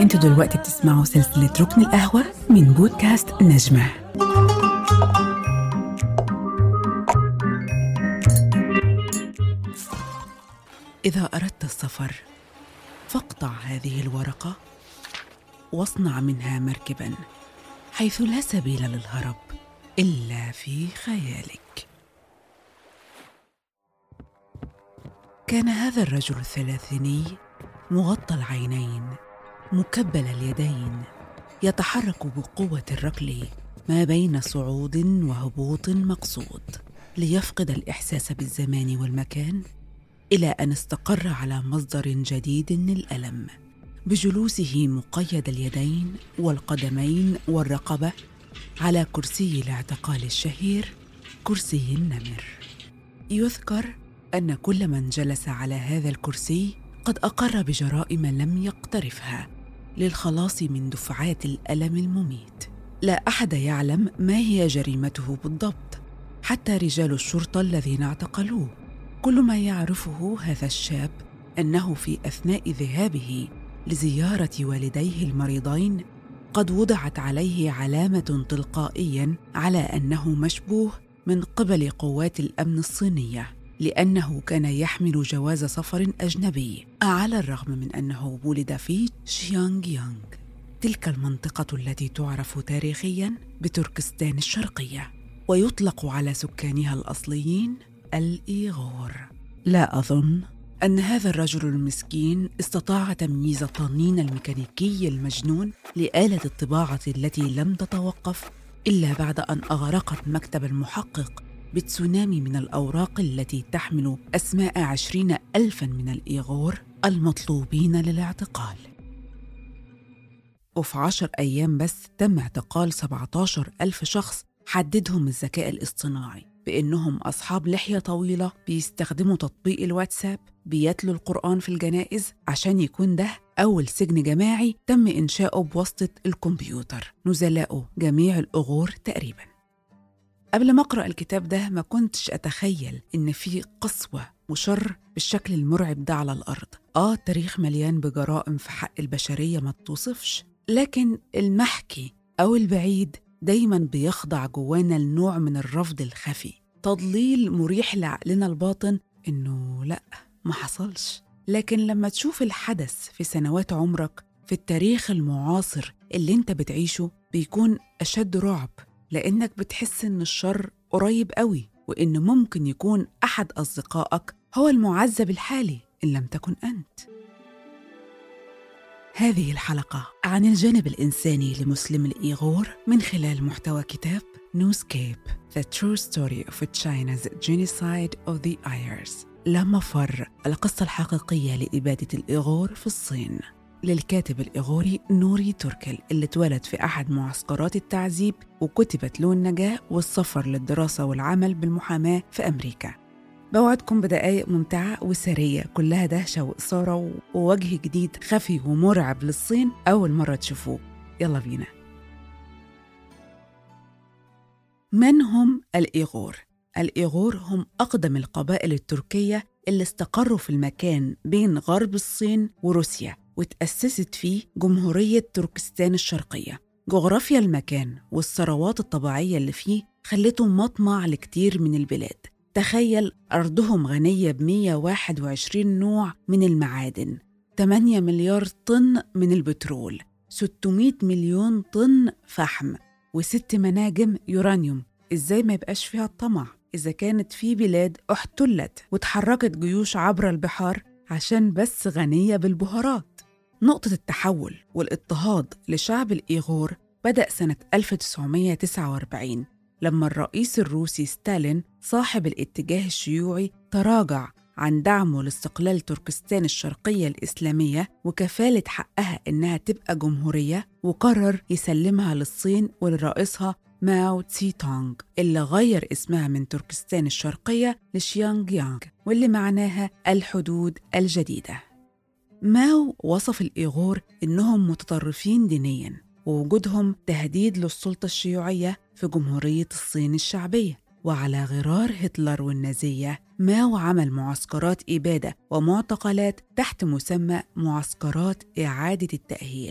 انتوا دلوقتي بتسمعوا سلسلة ركن القهوة من بودكاست نجمة إذا أردت السفر فاقطع هذه الورقة واصنع منها مركبا حيث لا سبيل للهرب إلا في خيالك كان هذا الرجل الثلاثيني مغطى العينين مكبل اليدين يتحرك بقوه الركل ما بين صعود وهبوط مقصود ليفقد الاحساس بالزمان والمكان الى ان استقر على مصدر جديد للالم بجلوسه مقيد اليدين والقدمين والرقبه على كرسي الاعتقال الشهير كرسي النمر يذكر ان كل من جلس على هذا الكرسي قد اقر بجرائم لم يقترفها للخلاص من دفعات الالم المميت لا احد يعلم ما هي جريمته بالضبط حتى رجال الشرطه الذين اعتقلوه كل ما يعرفه هذا الشاب انه في اثناء ذهابه لزياره والديه المريضين قد وضعت عليه علامه تلقائيا على انه مشبوه من قبل قوات الامن الصينيه لأنه كان يحمل جواز سفر أجنبي على الرغم من أنه ولد في شيانغ يانغ تلك المنطقة التي تعرف تاريخيا بتركستان الشرقية ويطلق على سكانها الأصليين الإيغور لا أظن أن هذا الرجل المسكين استطاع تمييز الطنين الميكانيكي المجنون لآلة الطباعة التي لم تتوقف إلا بعد أن أغرقت مكتب المحقق بتسونامي من الأوراق التي تحمل أسماء عشرين ألفا من الإيغور المطلوبين للاعتقال وفي عشر أيام بس تم اعتقال 17 ألف شخص حددهم الذكاء الاصطناعي بأنهم أصحاب لحية طويلة بيستخدموا تطبيق الواتساب بيتلوا القرآن في الجنائز عشان يكون ده أول سجن جماعي تم إنشاؤه بواسطة الكمبيوتر نزلاؤه جميع الأغور تقريباً قبل ما أقرأ الكتاب ده ما كنتش أتخيل إن في قسوة وشر بالشكل المرعب ده على الأرض آه التاريخ مليان بجرائم في حق البشرية ما توصفش لكن المحكي أو البعيد دايما بيخضع جوانا لنوع من الرفض الخفي تضليل مريح لعقلنا الباطن إنه لأ ما حصلش لكن لما تشوف الحدث في سنوات عمرك في التاريخ المعاصر اللي انت بتعيشه بيكون أشد رعب لأنك بتحس إن الشر قريب قوي وإن ممكن يكون أحد أصدقائك هو المعذب الحالي إن لم تكن أنت هذه الحلقة عن الجانب الإنساني لمسلم الإيغور من خلال محتوى كتاب نوسكيب The True Story of China's Genocide of the Ayers لا مفر القصة الحقيقية لإبادة الإيغور في الصين للكاتب الإيغوري نوري توركل اللي اتولد في أحد معسكرات التعذيب وكتبت له النجاة والسفر للدراسة والعمل بالمحاماة في أمريكا بوعدكم بدقايق ممتعة وسرية كلها دهشة وإثارة ووجه جديد خفي ومرعب للصين أول مرة تشوفوه يلا بينا من هم الإيغور؟ الإيغور هم أقدم القبائل التركية اللي استقروا في المكان بين غرب الصين وروسيا وتأسست فيه جمهورية تركستان الشرقية جغرافيا المكان والثروات الطبيعية اللي فيه خلته مطمع لكتير من البلاد تخيل أرضهم غنية ب 121 نوع من المعادن 8 مليار طن من البترول 600 مليون طن فحم وست مناجم يورانيوم إزاي ما يبقاش فيها الطمع إذا كانت في بلاد احتلت وتحركت جيوش عبر البحار عشان بس غنية بالبهارات نقطة التحول والاضطهاد لشعب الإيغور بدأ سنة 1949 لما الرئيس الروسي ستالين صاحب الاتجاه الشيوعي تراجع عن دعمه لاستقلال تركستان الشرقية الإسلامية وكفالة حقها إنها تبقى جمهورية وقرر يسلمها للصين ولرئيسها ماو تسي تونغ اللي غير اسمها من تركستان الشرقية لشيانغ يانغ واللي معناها الحدود الجديدة ماو وصف الإيغور إنهم متطرفين دينياً ووجودهم تهديد للسلطة الشيوعية في جمهورية الصين الشعبية وعلى غرار هتلر والنازية ماو عمل معسكرات إبادة ومعتقلات تحت مسمى معسكرات إعادة التأهيل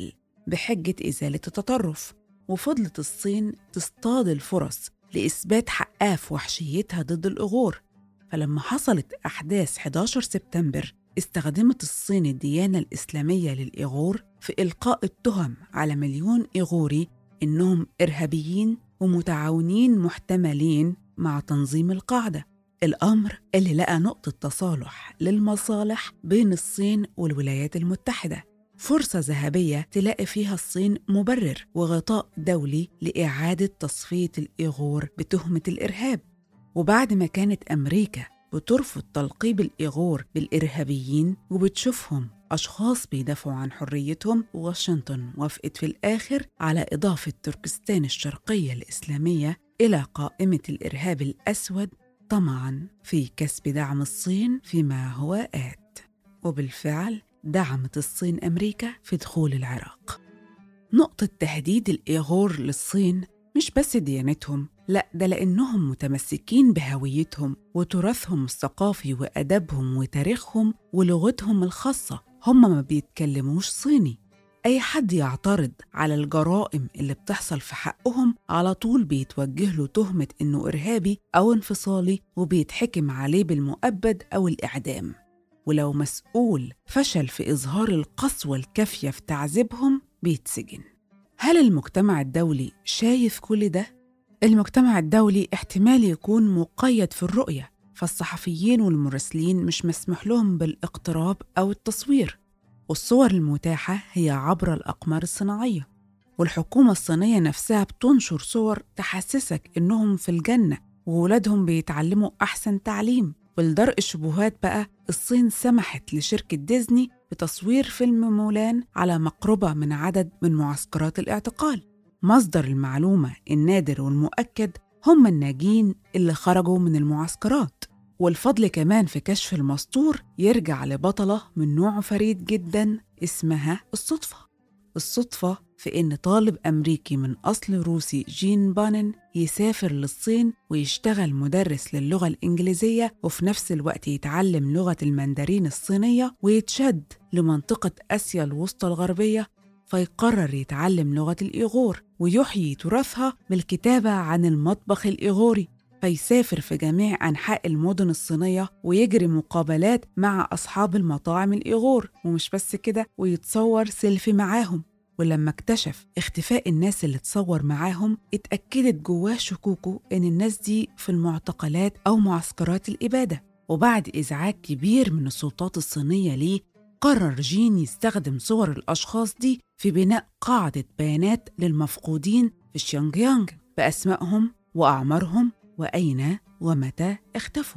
بحجة إزالة التطرف وفضلت الصين تصطاد الفرص لإثبات حقها في وحشيتها ضد الإغور فلما حصلت أحداث 11 سبتمبر استخدمت الصين الديانة الإسلامية للإغور في إلقاء التهم على مليون إغوري إنهم إرهابيين ومتعاونين محتملين مع تنظيم القاعدة الأمر اللي لقى نقطة تصالح للمصالح بين الصين والولايات المتحدة فرصة ذهبية تلاقي فيها الصين مبرر وغطاء دولي لإعادة تصفية الإيغور بتهمة الإرهاب وبعد ما كانت أمريكا بترفض تلقيب الإيغور بالإرهابيين وبتشوفهم أشخاص بيدافعوا عن حريتهم واشنطن وافقت في الآخر على إضافة تركستان الشرقية الإسلامية إلى قائمة الإرهاب الأسود طمعا في كسب دعم الصين فيما هو آت وبالفعل دعمت الصين أمريكا في دخول العراق نقطة تهديد الإيغور للصين مش بس ديانتهم لا ده لأنهم متمسكين بهويتهم وتراثهم الثقافي وأدبهم وتاريخهم ولغتهم الخاصة هم ما بيتكلموش صيني أي حد يعترض على الجرائم اللي بتحصل في حقهم على طول بيتوجه له تهمة إنه إرهابي أو انفصالي وبيتحكم عليه بالمؤبد أو الإعدام ولو مسؤول فشل في إظهار القسوة الكافية في تعذيبهم بيتسجن هل المجتمع الدولي شايف كل ده؟ المجتمع الدولي احتمال يكون مقيد في الرؤية فالصحفيين والمراسلين مش مسموح لهم بالاقتراب أو التصوير والصور المتاحة هي عبر الأقمار الصناعية والحكومة الصينية نفسها بتنشر صور تحسسك إنهم في الجنة وولادهم بيتعلموا أحسن تعليم ولدرء الشبهات بقى الصين سمحت لشركة ديزني بتصوير فيلم مولان على مقربة من عدد من معسكرات الاعتقال مصدر المعلومة النادر والمؤكد هم الناجين اللي خرجوا من المعسكرات والفضل كمان في كشف المسطور يرجع لبطلة من نوع فريد جدا اسمها الصدفة الصدفة في إن طالب أمريكي من أصل روسي جين بانن يسافر للصين ويشتغل مدرس للغة الإنجليزية وفي نفس الوقت يتعلم لغة المندرين الصينية ويتشد لمنطقة آسيا الوسطى الغربية فيقرر يتعلم لغة الإيغور ويحيي تراثها بالكتابة عن المطبخ الإيغوري فيسافر في جميع أنحاء المدن الصينية ويجري مقابلات مع أصحاب المطاعم الإيغور ومش بس كده ويتصور سيلفي معاهم ولما اكتشف اختفاء الناس اللي اتصور معاهم اتأكدت جواه شكوكه إن الناس دي في المعتقلات أو معسكرات الإبادة وبعد إزعاج كبير من السلطات الصينية ليه قرر جين يستخدم صور الأشخاص دي في بناء قاعدة بيانات للمفقودين في شيونغيانغ بأسمائهم وأعمارهم وأين ومتى اختفوا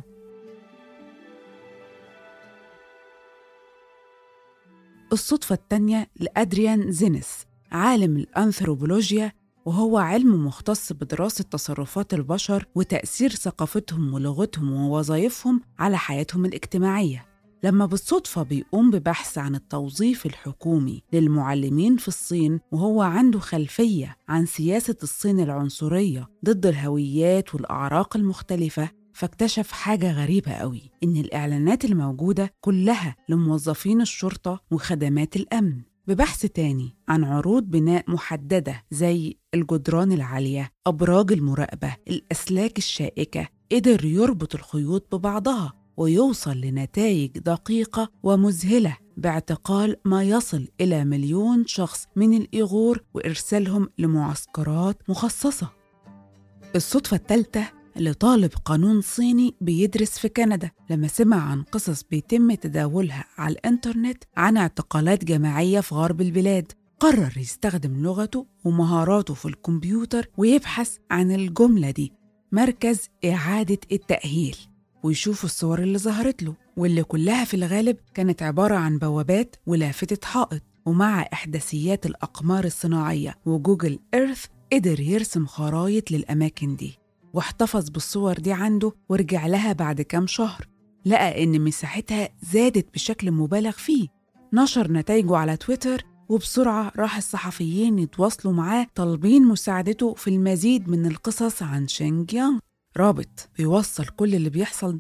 الصدفة التانية لأدريان زينس عالم الأنثروبولوجيا وهو علم مختص بدراسة تصرفات البشر وتأثير ثقافتهم ولغتهم ووظائفهم على حياتهم الاجتماعية لما بالصدفة بيقوم ببحث عن التوظيف الحكومي للمعلمين في الصين وهو عنده خلفية عن سياسة الصين العنصرية ضد الهويات والأعراق المختلفة فاكتشف حاجة غريبة قوي إن الإعلانات الموجودة كلها لموظفين الشرطة وخدمات الأمن ببحث تاني عن عروض بناء محددة زي الجدران العالية أبراج المراقبة الأسلاك الشائكة قدر يربط الخيوط ببعضها ويوصل لنتائج دقيقة ومذهلة باعتقال ما يصل إلى مليون شخص من الإيغور وإرسالهم لمعسكرات مخصصة الصدفة الثالثة لطالب قانون صيني بيدرس في كندا لما سمع عن قصص بيتم تداولها على الإنترنت عن اعتقالات جماعية في غرب البلاد قرر يستخدم لغته ومهاراته في الكمبيوتر ويبحث عن الجملة دي مركز إعادة التأهيل ويشوف الصور اللي ظهرت له واللي كلها في الغالب كانت عبارة عن بوابات ولافتة حائط ومع إحداثيات الأقمار الصناعية وجوجل إيرث قدر يرسم خرايط للأماكن دي واحتفظ بالصور دي عنده ورجع لها بعد كام شهر لقى إن مساحتها زادت بشكل مبالغ فيه نشر نتائجه على تويتر وبسرعة راح الصحفيين يتواصلوا معاه طالبين مساعدته في المزيد من القصص عن شينج يانغ رابط بيوصل كل اللي بيحصل ده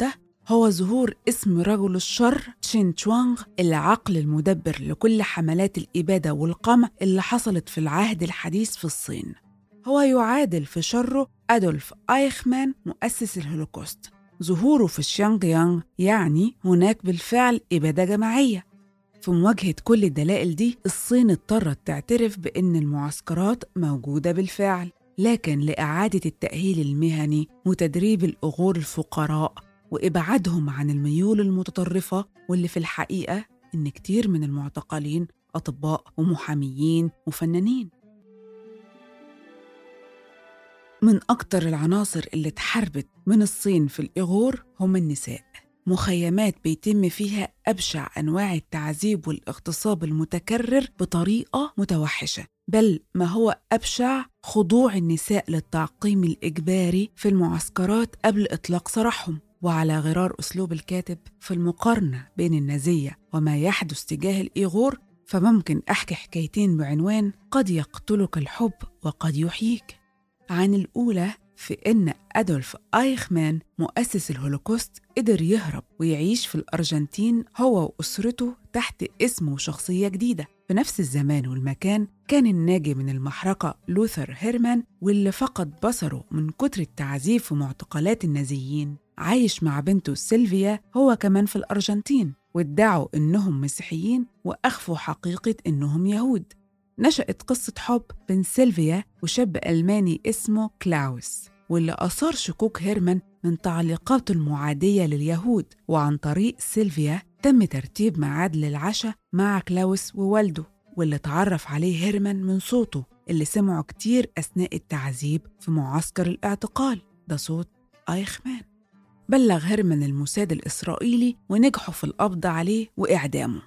هو ظهور اسم رجل الشر تشين تشوانغ العقل المدبر لكل حملات الإبادة والقمع اللي حصلت في العهد الحديث في الصين هو يعادل في شره أدولف آيخمان مؤسس الهولوكوست ظهوره في الشيانغ يانغ يعني هناك بالفعل إبادة جماعية في مواجهة كل الدلائل دي الصين اضطرت تعترف بأن المعسكرات موجودة بالفعل لكن لإعادة التأهيل المهني وتدريب الأغور الفقراء وإبعادهم عن الميول المتطرفة واللي في الحقيقة إن كتير من المعتقلين أطباء ومحاميين وفنانين من أكتر العناصر اللي اتحاربت من الصين في الإغور هم النساء مخيمات بيتم فيها أبشع أنواع التعذيب والاغتصاب المتكرر بطريقة متوحشة بل ما هو أبشع خضوع النساء للتعقيم الإجباري في المعسكرات قبل إطلاق سراحهم وعلى غرار أسلوب الكاتب في المقارنة بين النازية وما يحدث تجاه الإيغور فممكن أحكي حكايتين بعنوان قد يقتلك الحب وقد يحييك عن الأولى في إن أدولف آيخمان مؤسس الهولوكوست قدر يهرب ويعيش في الأرجنتين هو وأسرته تحت اسم وشخصية جديدة في نفس الزمان والمكان كان الناجي من المحرقة لوثر هيرمان واللي فقد بصره من كتر التعذيب في معتقلات النازيين عايش مع بنته سيلفيا هو كمان في الأرجنتين وادعوا إنهم مسيحيين وأخفوا حقيقة إنهم يهود نشأت قصة حب بين سيلفيا وشاب ألماني اسمه كلاوس واللي أثار شكوك هيرمان من تعليقاته المعادية لليهود وعن طريق سيلفيا تم ترتيب ميعاد للعشاء مع كلاوس ووالده واللي اتعرف عليه هيرمان من صوته اللي سمعه كتير أثناء التعذيب في معسكر الاعتقال ده صوت آيخمان بلغ هيرمان الموساد الإسرائيلي ونجحوا في القبض عليه وإعدامه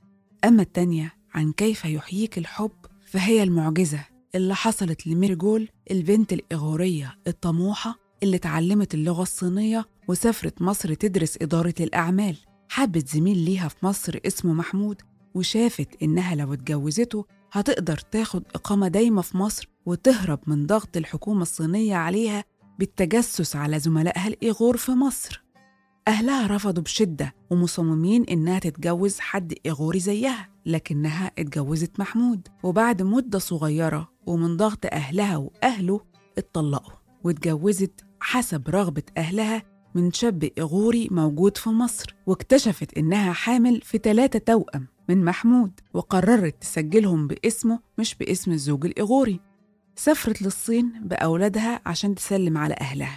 أما التانية عن كيف يحييك الحب فهي المعجزة اللي حصلت لميرجول البنت الإغورية الطموحة اللي اتعلمت اللغة الصينية وسافرت مصر تدرس إدارة الأعمال حبت زميل ليها في مصر اسمه محمود وشافت إنها لو اتجوزته هتقدر تاخد إقامة دايمة في مصر وتهرب من ضغط الحكومة الصينية عليها بالتجسس على زملائها الإيغور في مصر أهلها رفضوا بشدة ومصممين إنها تتجوز حد إيغوري زيها لكنها اتجوزت محمود وبعد مدة صغيرة ومن ضغط أهلها وأهله اتطلقوا واتجوزت حسب رغبة أهلها من شاب إيغوري موجود في مصر واكتشفت إنها حامل في ثلاثة توأم من محمود وقررت تسجلهم باسمه مش باسم الزوج الإيغوري سافرت للصين بأولادها عشان تسلم على أهلها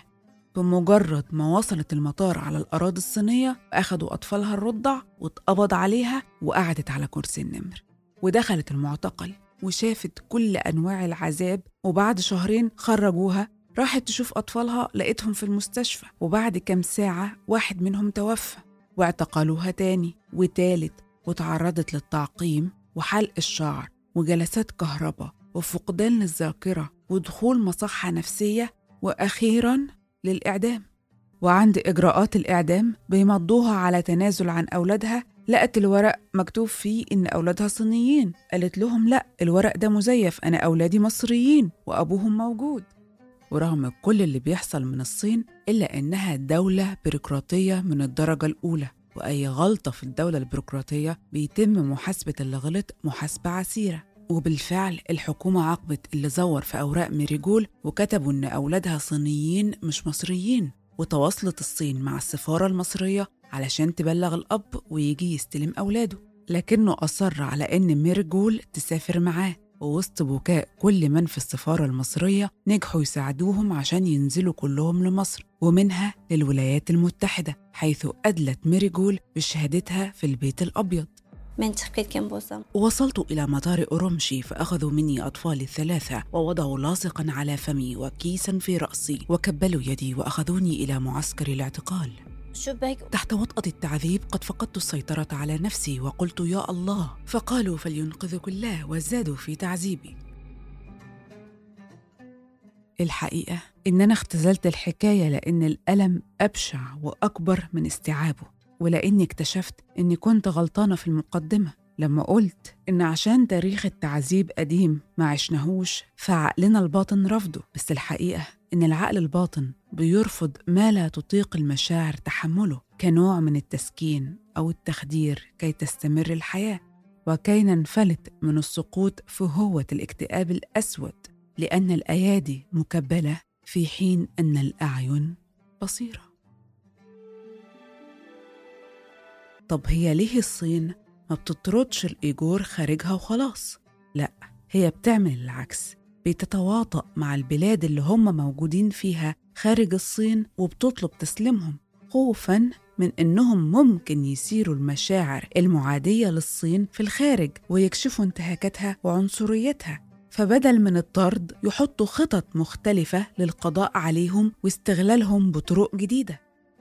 بمجرد ما وصلت المطار على الأراضي الصينية أخدوا أطفالها الرضع واتقبض عليها وقعدت على كرسي النمر ودخلت المعتقل وشافت كل أنواع العذاب وبعد شهرين خرجوها راحت تشوف أطفالها لقيتهم في المستشفى وبعد كام ساعة واحد منهم توفى واعتقلوها تاني وتالت وتعرضت للتعقيم وحلق الشعر وجلسات كهرباء وفقدان للذاكرة ودخول مصحة نفسية وأخيراً للإعدام وعند إجراءات الإعدام بيمضوها على تنازل عن أولادها لقت الورق مكتوب فيه إن أولادها صينيين قالت لهم لأ الورق ده مزيف أنا أولادي مصريين وأبوهم موجود ورغم كل اللي بيحصل من الصين إلا إنها دولة بيروقراطية من الدرجة الأولى وأي غلطة في الدولة البيروقراطية بيتم محاسبة اللي غلط محاسبة عسيرة وبالفعل الحكومة عاقبت اللي زور في أوراق ميريجول وكتبوا إن أولادها صينيين مش مصريين وتواصلت الصين مع السفارة المصرية علشان تبلغ الأب ويجي يستلم أولاده لكنه أصر على إن ميرجول تسافر معاه ووسط بكاء كل من في السفارة المصرية نجحوا يساعدوهم عشان ينزلوا كلهم لمصر ومنها للولايات المتحدة حيث أدلت ميريجول بشهادتها في البيت الأبيض من تحقيق كمبوسة وصلت إلى مطار أورمشي فأخذوا مني أطفالي الثلاثة ووضعوا لاصقا على فمي وكيسا في رأسي وكبلوا يدي وأخذوني إلى معسكر الاعتقال شو بك تحت وطأة التعذيب قد فقدت السيطرة على نفسي وقلت يا الله فقالوا فلينقذك الله وزادوا في تعذيبي الحقيقة إن أنا اختزلت الحكاية لأن الألم أبشع وأكبر من استيعابه ولأني اكتشفت إني كنت غلطانة في المقدمة لما قلت إن عشان تاريخ التعذيب قديم ما عشناهوش فعقلنا الباطن رفضه بس الحقيقة إن العقل الباطن بيرفض ما لا تطيق المشاعر تحمله كنوع من التسكين أو التخدير كي تستمر الحياة وكي ننفلت من السقوط في هوة الاكتئاب الأسود لأن الأيادي مكبلة في حين أن الأعين بصيرة طب هي ليه الصين ما بتطردش الإيجور خارجها وخلاص؟ لأ هي بتعمل العكس بتتواطأ مع البلاد اللي هم موجودين فيها خارج الصين وبتطلب تسليمهم خوفا من انهم ممكن يثيروا المشاعر المعاديه للصين في الخارج ويكشفوا انتهاكاتها وعنصريتها فبدل من الطرد يحطوا خطط مختلفه للقضاء عليهم واستغلالهم بطرق جديده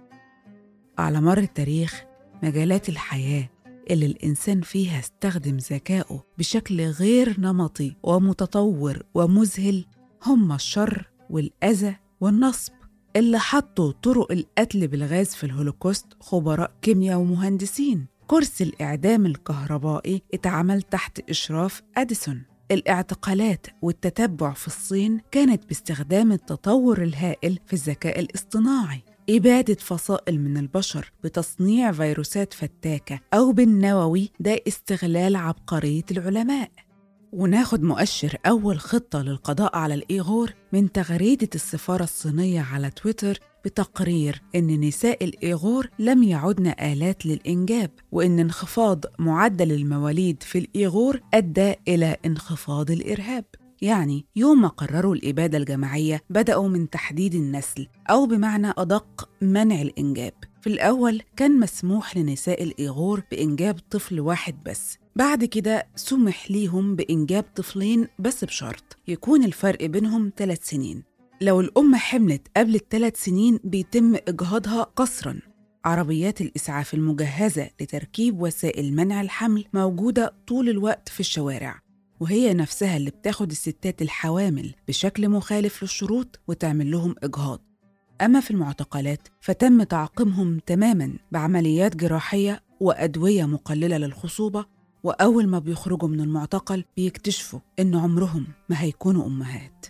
على مر التاريخ مجالات الحياه اللي الانسان فيها استخدم ذكائه بشكل غير نمطي ومتطور ومذهل هم الشر والاذى والنصب اللي حطوا طرق القتل بالغاز في الهولوكوست خبراء كيمياء ومهندسين كرسي الإعدام الكهربائي اتعمل تحت إشراف أديسون الاعتقالات والتتبع في الصين كانت باستخدام التطور الهائل في الذكاء الاصطناعي إبادة فصائل من البشر بتصنيع فيروسات فتاكة أو بالنووي ده استغلال عبقرية العلماء وناخد مؤشر أول خطة للقضاء على الإيغور من تغريدة السفارة الصينية على تويتر بتقرير إن نساء الإيغور لم يعدن آلات للإنجاب وإن انخفاض معدل المواليد في الإيغور أدى إلى انخفاض الإرهاب يعني يوم ما قرروا الإبادة الجماعية بدأوا من تحديد النسل أو بمعنى أدق منع الإنجاب في الأول كان مسموح لنساء الإيغور بإنجاب طفل واحد بس بعد كده سمح ليهم بإنجاب طفلين بس بشرط يكون الفرق بينهم ثلاث سنين لو الأم حملت قبل الثلاث سنين بيتم إجهاضها قسرا عربيات الإسعاف المجهزة لتركيب وسائل منع الحمل موجودة طول الوقت في الشوارع وهي نفسها اللي بتاخد الستات الحوامل بشكل مخالف للشروط وتعمل لهم إجهاض أما في المعتقلات فتم تعقيمهم تماما بعمليات جراحية وأدوية مقللة للخصوبة وأول ما بيخرجوا من المعتقل بيكتشفوا إن عمرهم ما هيكونوا أمهات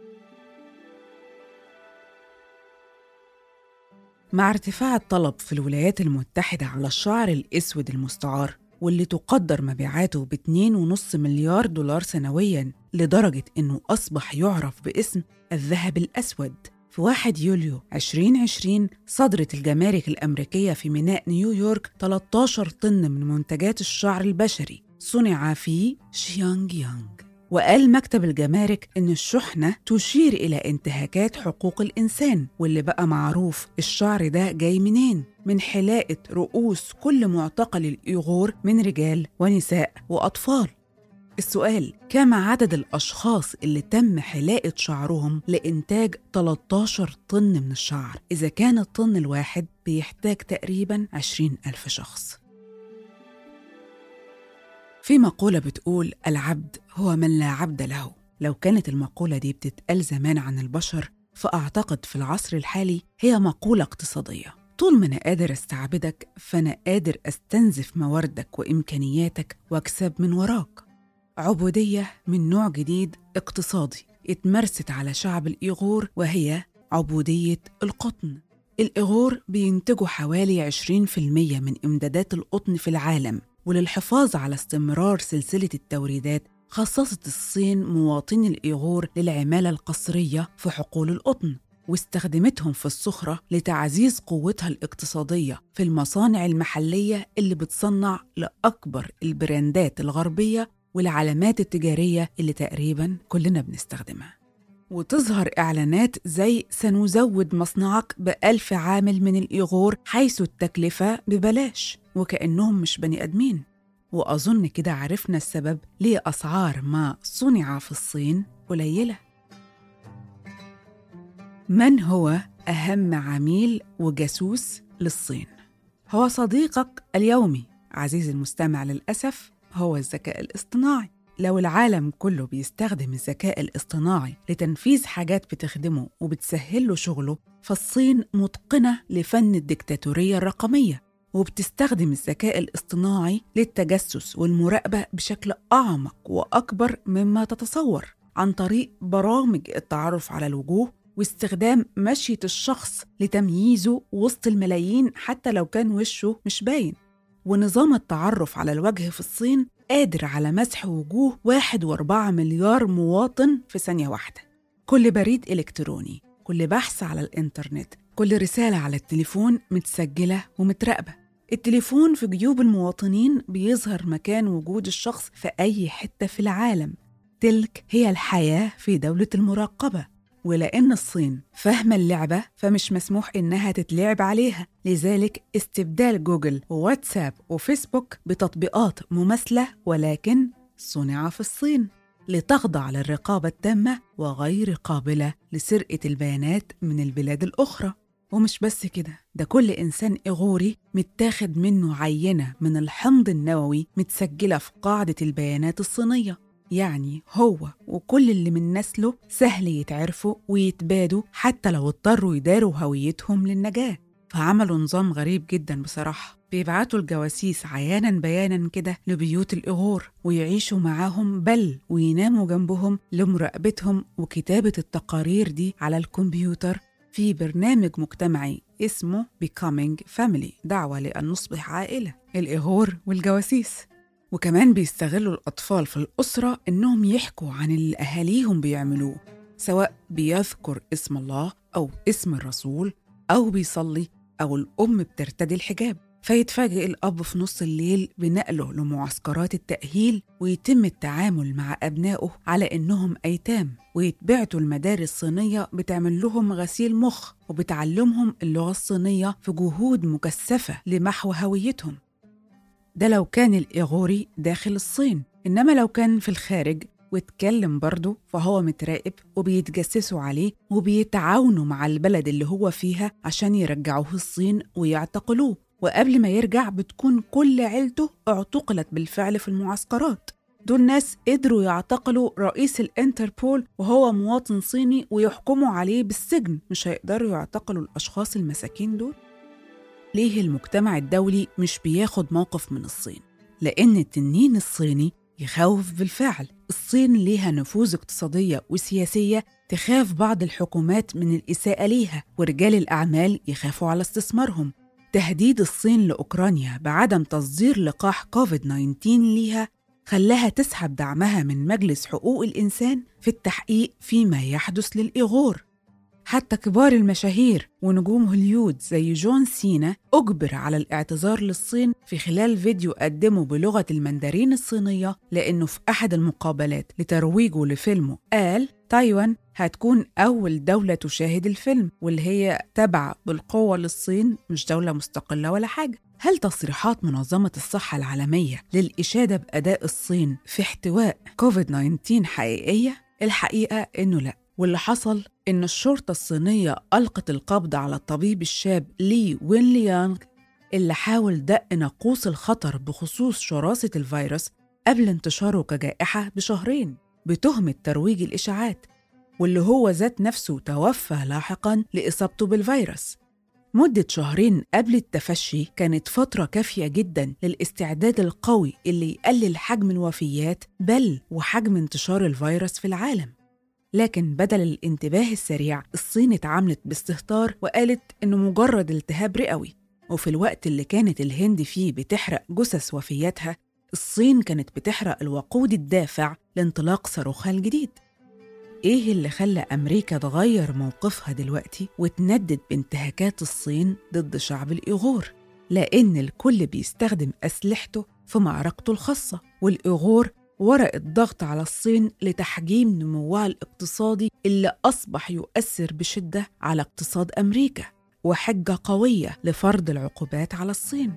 مع ارتفاع الطلب في الولايات المتحدة على الشعر الأسود المستعار واللي تقدر مبيعاته ب 2.5 مليار دولار سنوياً لدرجة إنه أصبح يعرف باسم الذهب الأسود في 1 يوليو 2020 صدرت الجمارك الأمريكية في ميناء نيويورك 13 طن من منتجات الشعر البشري صنع في شيانغ يانغ وقال مكتب الجمارك إن الشحنة تشير إلى انتهاكات حقوق الإنسان واللي بقى معروف الشعر ده جاي منين من حلاقة رؤوس كل معتقل الإيغور من رجال ونساء وأطفال السؤال كم عدد الأشخاص اللي تم حلاقة شعرهم لإنتاج 13 طن من الشعر إذا كان الطن الواحد بيحتاج تقريبا 20 ألف شخص في مقولة بتقول العبد هو من لا عبد له لو كانت المقولة دي بتتقال زمان عن البشر فأعتقد في العصر الحالي هي مقولة اقتصادية طول ما أنا قادر أستعبدك فأنا قادر أستنزف مواردك وإمكانياتك وأكسب من وراك عبودية من نوع جديد اقتصادي اتمرست على شعب الإيغور وهي عبودية القطن الإيغور بينتجوا حوالي 20% من إمدادات القطن في العالم وللحفاظ على استمرار سلسلة التوريدات خصصت الصين مواطني الإيغور للعمالة القسرية في حقول القطن واستخدمتهم في الصخرة لتعزيز قوتها الاقتصادية في المصانع المحلية اللي بتصنع لأكبر البراندات الغربية والعلامات التجارية اللي تقريبا كلنا بنستخدمها وتظهر إعلانات زي سنزود مصنعك بألف عامل من الإيغور حيث التكلفة ببلاش وكأنهم مش بني آدمين وأظن كده عرفنا السبب ليه أسعار ما صنع في الصين قليلة من هو أهم عميل وجاسوس للصين؟ هو صديقك اليومي عزيزي المستمع للأسف هو الذكاء الاصطناعي لو العالم كله بيستخدم الذكاء الاصطناعي لتنفيذ حاجات بتخدمه وبتسهل له شغله فالصين متقنة لفن الدكتاتورية الرقمية وبتستخدم الذكاء الاصطناعي للتجسس والمراقبة بشكل أعمق وأكبر مما تتصور عن طريق برامج التعرف على الوجوه واستخدام مشية الشخص لتمييزه وسط الملايين حتى لو كان وشه مش باين ونظام التعرف على الوجه في الصين قادر على مسح وجوه واحد واربعة مليار مواطن في ثانية واحدة كل بريد إلكتروني كل بحث على الإنترنت كل رسالة على التليفون متسجلة ومتراقبة التليفون في جيوب المواطنين بيظهر مكان وجود الشخص في أي حتة في العالم تلك هي الحياة في دولة المراقبة ولأن الصين فاهمة اللعبة فمش مسموح إنها تتلعب عليها لذلك استبدال جوجل وواتساب وفيسبوك بتطبيقات مماثلة ولكن صنع في الصين لتخضع للرقابة التامة وغير قابلة لسرقة البيانات من البلاد الأخرى ومش بس كده ده كل إنسان إغوري متاخد منه عينة من الحمض النووي متسجلة في قاعدة البيانات الصينية يعني هو وكل اللي من نسله سهل يتعرفوا ويتبادوا حتى لو اضطروا يداروا هويتهم للنجاة فعملوا نظام غريب جدا بصراحة بيبعتوا الجواسيس عيانا بيانا كده لبيوت الإغور ويعيشوا معاهم بل ويناموا جنبهم لمراقبتهم وكتابة التقارير دي على الكمبيوتر في برنامج مجتمعي اسمه Becoming Family دعوة لأن نصبح عائلة الإغور والجواسيس وكمان بيستغلوا الأطفال في الأسرة إنهم يحكوا عن اللي أهاليهم بيعملوه سواء بيذكر اسم الله أو اسم الرسول أو بيصلي أو الأم بترتدي الحجاب فيتفاجئ الأب في نص الليل بنقله لمعسكرات التأهيل ويتم التعامل مع أبنائه على إنهم أيتام ويتبعتوا المدارس الصينية بتعمل لهم غسيل مخ وبتعلمهم اللغة الصينية في جهود مكثفة لمحو هويتهم ده لو كان الإيغوري داخل الصين إنما لو كان في الخارج واتكلم برضه فهو متراقب وبيتجسسوا عليه وبيتعاونوا مع البلد اللي هو فيها عشان يرجعوه الصين ويعتقلوه وقبل ما يرجع بتكون كل عيلته اعتقلت بالفعل في المعسكرات دول ناس قدروا يعتقلوا رئيس الانتربول وهو مواطن صيني ويحكموا عليه بالسجن مش هيقدروا يعتقلوا الأشخاص المساكين دول ليه المجتمع الدولي مش بياخد موقف من الصين؟ لأن التنين الصيني يخوف بالفعل الصين ليها نفوذ اقتصادية وسياسية تخاف بعض الحكومات من الإساءة ليها ورجال الأعمال يخافوا على استثمارهم تهديد الصين لأوكرانيا بعدم تصدير لقاح كوفيد 19 ليها خلاها تسحب دعمها من مجلس حقوق الإنسان في التحقيق فيما يحدث للإيغور حتى كبار المشاهير ونجوم هوليود زي جون سينا أجبر على الاعتذار للصين في خلال فيديو قدمه بلغة المندرين الصينية لأنه في أحد المقابلات لترويجه لفيلمه قال تايوان هتكون أول دولة تشاهد الفيلم واللي هي تابعة بالقوة للصين مش دولة مستقلة ولا حاجة هل تصريحات منظمة الصحة العالمية للإشادة بأداء الصين في احتواء كوفيد 19 حقيقية؟ الحقيقة إنه لأ واللي حصل إن الشرطة الصينية ألقت القبض على الطبيب الشاب لي وين ليانغ اللي حاول دق ناقوس الخطر بخصوص شراسة الفيروس قبل انتشاره كجائحة بشهرين بتهمة ترويج الإشاعات واللي هو ذات نفسه توفى لاحقا لإصابته بالفيروس مدة شهرين قبل التفشي كانت فترة كافية جدا للاستعداد القوي اللي يقلل حجم الوفيات بل وحجم انتشار الفيروس في العالم لكن بدل الانتباه السريع الصين اتعاملت باستهتار وقالت إنه مجرد التهاب رئوي وفي الوقت اللي كانت الهند فيه بتحرق جثث وفياتها الصين كانت بتحرق الوقود الدافع لانطلاق صاروخها الجديد إيه اللي خلى أمريكا تغير موقفها دلوقتي وتندد بانتهاكات الصين ضد شعب الإيغور لأن الكل بيستخدم أسلحته في معركته الخاصة والإيغور ورق الضغط على الصين لتحجيم نموها الاقتصادي اللي أصبح يؤثر بشدة على اقتصاد أمريكا وحجة قوية لفرض العقوبات على الصين.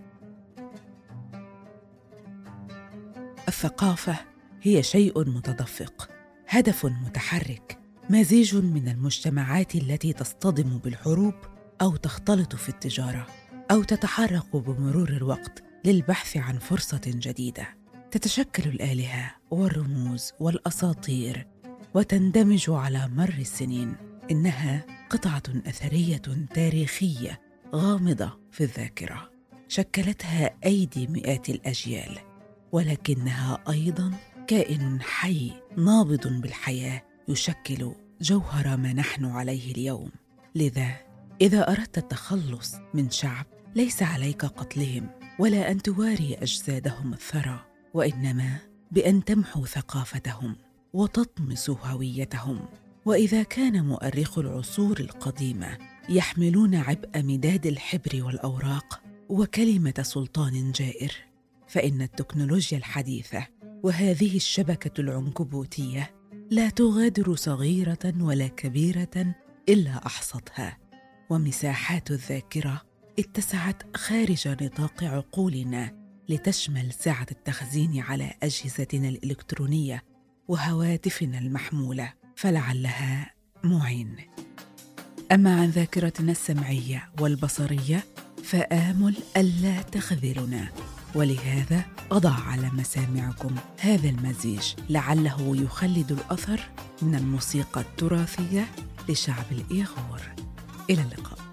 الثقافة هي شيء متدفق، هدف متحرك، مزيج من المجتمعات التي تصطدم بالحروب أو تختلط في التجارة أو تتحرك بمرور الوقت للبحث عن فرصة جديدة. تتشكل الالهه والرموز والاساطير وتندمج على مر السنين انها قطعه اثريه تاريخيه غامضه في الذاكره شكلتها ايدي مئات الاجيال ولكنها ايضا كائن حي نابض بالحياه يشكل جوهر ما نحن عليه اليوم لذا اذا اردت التخلص من شعب ليس عليك قتلهم ولا ان تواري اجسادهم الثرى وانما بان تمحو ثقافتهم وتطمس هويتهم واذا كان مؤرخ العصور القديمه يحملون عبء مداد الحبر والاوراق وكلمه سلطان جائر فان التكنولوجيا الحديثه وهذه الشبكه العنكبوتيه لا تغادر صغيره ولا كبيره الا احصتها ومساحات الذاكره اتسعت خارج نطاق عقولنا لتشمل سعه التخزين على اجهزتنا الالكترونيه وهواتفنا المحموله فلعلها معين اما عن ذاكرتنا السمعيه والبصريه فامل الا تخذلنا ولهذا اضع على مسامعكم هذا المزيج لعله يخلد الاثر من الموسيقى التراثيه لشعب الايغور الى اللقاء